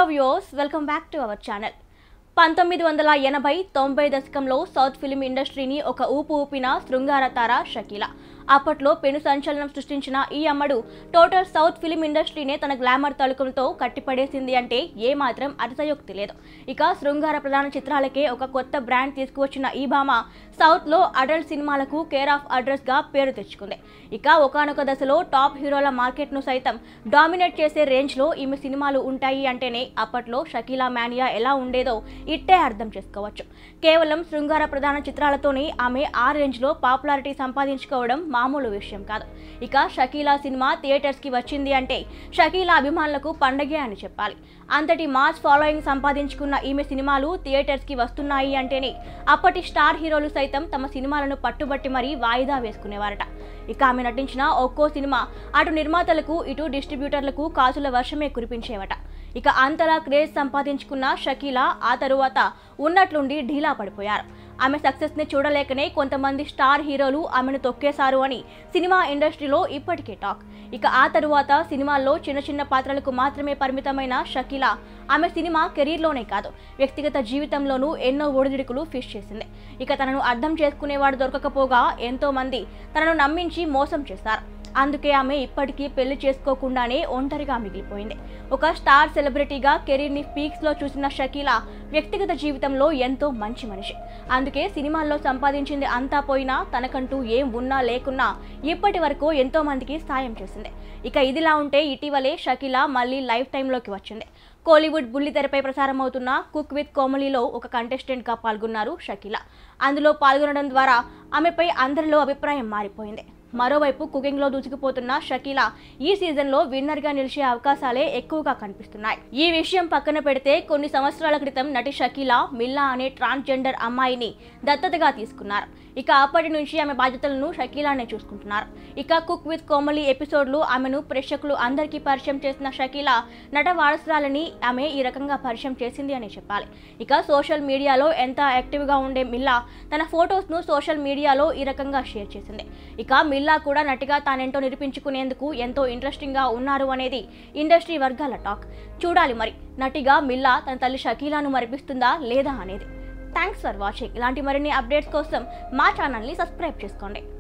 views welcome back to our channel పంతొమ్మిది వందల ఎనభై తొంభై దశకంలో సౌత్ ఫిలిం ఇండస్ట్రీని ఒక ఊపు ఊపిన శృంగార తార షకీల అప్పట్లో పెను సంచలనం సృష్టించిన ఈ అమ్మడు టోటల్ సౌత్ ఫిలిం ఇండస్ట్రీనే తన గ్లామర్ తలుకులతో కట్టిపడేసింది అంటే ఏమాత్రం అతిశయోక్తి లేదు ఇక శృంగార ప్రధాన చిత్రాలకే ఒక కొత్త బ్రాండ్ తీసుకువచ్చిన ఈ భామ సౌత్లో అడల్ట్ సినిమాలకు కేర్ ఆఫ్ అడ్రస్గా పేరు తెచ్చుకుంది ఇక ఒకానొక దశలో టాప్ హీరోల మార్కెట్ను సైతం డామినేట్ చేసే రేంజ్లో ఈమె సినిమాలు ఉంటాయి అంటేనే అప్పట్లో షకీలా మానియా ఎలా ఉండేదో ఇట్టే అర్థం చేసుకోవచ్చు కేవలం శృంగార ప్రధాన చిత్రాలతోనే ఆమె ఆ రేంజ్లో పాపులారిటీ సంపాదించుకోవడం మామూలు విషయం కాదు ఇక షకీలా సినిమా థియేటర్స్కి వచ్చింది అంటే షకీలా అభిమానులకు పండగే అని చెప్పాలి అంతటి మాస్ ఫాలోయింగ్ సంపాదించుకున్న ఈమె సినిమాలు థియేటర్స్కి వస్తున్నాయి అంటేనే అప్పటి స్టార్ హీరోలు సైతం తమ సినిమాలను పట్టుబట్టి మరీ వాయిదా వేసుకునేవారట ఇక ఆమె నటించిన ఒక్కో సినిమా అటు నిర్మాతలకు ఇటు డిస్ట్రిబ్యూటర్లకు కాసుల వర్షమే కురిపించేవట ఇక అంతలా క్రేజ్ సంపాదించుకున్న షకీలా ఆ తరువాత ఉన్నట్లుండి ఢీలా పడిపోయారు ఆమె సక్సెస్ని చూడలేకనే కొంతమంది స్టార్ హీరోలు ఆమెను తొక్కేశారు అని సినిమా ఇండస్ట్రీలో ఇప్పటికే టాక్ ఇక ఆ తరువాత సినిమాల్లో చిన్న చిన్న పాత్రలకు మాత్రమే పరిమితమైన షకీలా ఆమె సినిమా కెరీర్లోనే కాదు వ్యక్తిగత జీవితంలోనూ ఎన్నో ఒడిదుడుకులు ఫేస్ చేసింది ఇక తనను అర్థం చేసుకునేవాడు దొరకకపోగా ఎంతో మంది తనను నమ్మించి మోసం చేశారు అందుకే ఆమె ఇప్పటికీ పెళ్లి చేసుకోకుండానే ఒంటరిగా మిగిలిపోయింది ఒక స్టార్ సెలబ్రిటీగా కెరీర్ని పీక్స్లో చూసిన షకీలా వ్యక్తిగత జీవితంలో ఎంతో మంచి మనిషి అందుకే సినిమాల్లో సంపాదించింది అంతా పోయినా తనకంటూ ఏం ఉన్నా లేకున్నా ఇప్పటి వరకు ఎంతో మందికి సాయం చేసింది ఇక ఇదిలా ఉంటే ఇటీవలే షకీలా మళ్ళీ లైఫ్ టైంలోకి వచ్చింది కోలీవుడ్ బుల్లితెరపై ప్రసారమవుతున్న కుక్ విత్ కోమలిలో ఒక కంటెస్టెంట్గా పాల్గొన్నారు షకీలా అందులో పాల్గొనడం ద్వారా ఆమెపై అందరిలో అభిప్రాయం మారిపోయింది మరోవైపు కుకింగ్లో దూసుకుపోతున్న షకీలా ఈ సీజన్లో విన్నర్గా నిలిచే అవకాశాలే ఎక్కువగా కనిపిస్తున్నాయి ఈ విషయం పక్కన పెడితే కొన్ని సంవత్సరాల క్రితం నటి షకీలా మిల్లా అనే ట్రాన్స్జెండర్ అమ్మాయిని దత్తతగా తీసుకున్నారు ఇక అప్పటి నుంచి ఆమె బాధ్యతలను షకీలానే చూసుకుంటున్నారు ఇక కుక్ విత్ కోమలి ఎపిసోడ్లు ఆమెను ప్రేక్షకులు అందరికీ పరిచయం చేసిన షకీలా నట వారసురాలని ఆమె ఈ రకంగా పరిచయం చేసింది అని చెప్పాలి ఇక సోషల్ మీడియాలో ఎంత యాక్టివ్గా ఉండే మిల్లా తన ఫొటోస్ను సోషల్ మీడియాలో ఈ రకంగా షేర్ చేసింది ఇక మిల్లా కూడా నటిగా తానేంటో నిరూపించుకునేందుకు ఎంతో ఇంట్రెస్టింగ్గా ఉన్నారు అనేది ఇండస్ట్రీ వర్గాల టాక్ చూడాలి మరి నటిగా మిల్లా తన తల్లి షకీలాను మరిపిస్తుందా లేదా అనేది థ్యాంక్స్ ఫర్ వాచింగ్ ఇలాంటి మరిన్ని అప్డేట్స్ కోసం మా ఛానల్ని సబ్స్క్రైబ్ చేసుకోండి